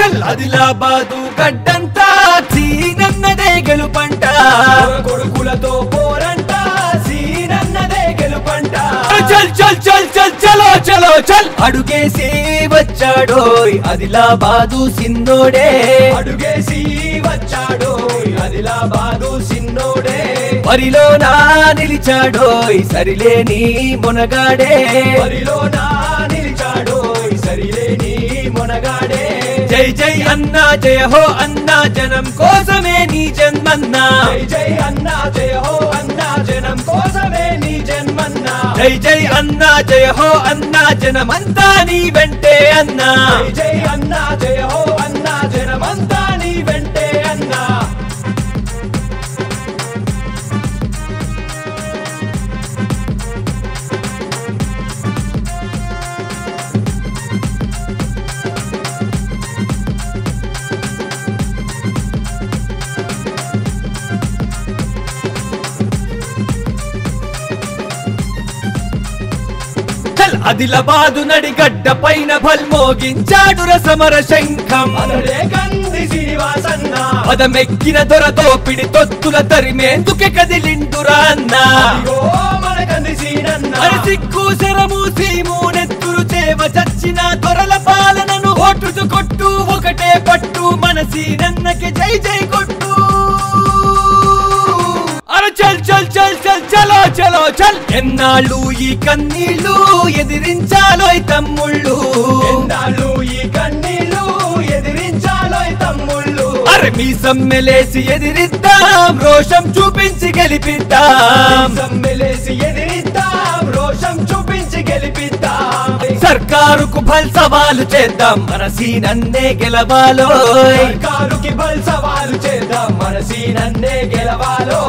చల్ ఆదిలాబాదు గడ్డంతా సీనన్నదే గెలుపంట కొడుకులతో పోరంట సీనన్నదే గెలుపంట చల్ చల్ చల్ చల్ చలో చలో చల్ అడుగేసి వచ్చాడోయ్ ఆదిలాబాదు సిన్నోడే అడుగేసి వచ్చాడు ఆదిలాబాదు సిన్నోడే పరిలో నా నిలిచాడోయ్ సరిలేని మునగాడే బరిలో నా నిలిచాడు సరిలేని మొనగాడే జై జై అన్నా జయ హో అన్నా జనం కోసమే నీ జన్మన్నా జై జై అన్నా జయ హో అన్నా జనం కోసమే నీ జన్మన్నా జై జై అన్నా జయ హో అన్నా జనమంతా నీ వెంటే అన్నా జై జై అన్నా జయ హో అన్నా జనమంతా నీ వెంటే అన్నా చల్ అదిలబాదు నడిగడ్డ పైన భల్మోగించాడు రసమర శంఖం అతడే కంది శ్రీనివాసన్న పదమెక్కిన దొరతో పిడి తొత్తుల తరిమేందుకే కదిలిండురా అన్నా అదిగో మన కంది సీనన్న అరి సిక్కు శరము సీము నెత్తురు చేవ చచ్చిన దొరల పాలనను ఓటుచు కొట్టు ఒకటే పట్టు మనసి నన్నకి జై జై కొట్టు అరే చల్ చల్ చల్ చల్ చలో చలో చల్ ఎన్నాళ్ళు ఈ కన్నీళ్ళు ఎదిరించాలోయ్ తమ్ముళ్ళు ఎన్నాళ్ళు ఈ కన్నీళ్ళు ఎదిరించాలో తమ్ముళ్ళు అరే మీ సమ్మెలేసి ఎదిరిద్దాం రోషం చూపించి గెలిపిద్దాం సమ్మెలేసి ఎదిరిద్దాం రోషం చూపించి గెలిపిద్దాం సర్కారుకు భల్ సవాలు చేద్దాం మన సీనన్నే గెలవాలోయ్ సర్కారుకి బల్ సవాలు చేద్దాం మన సీనన్నే గెలవాలో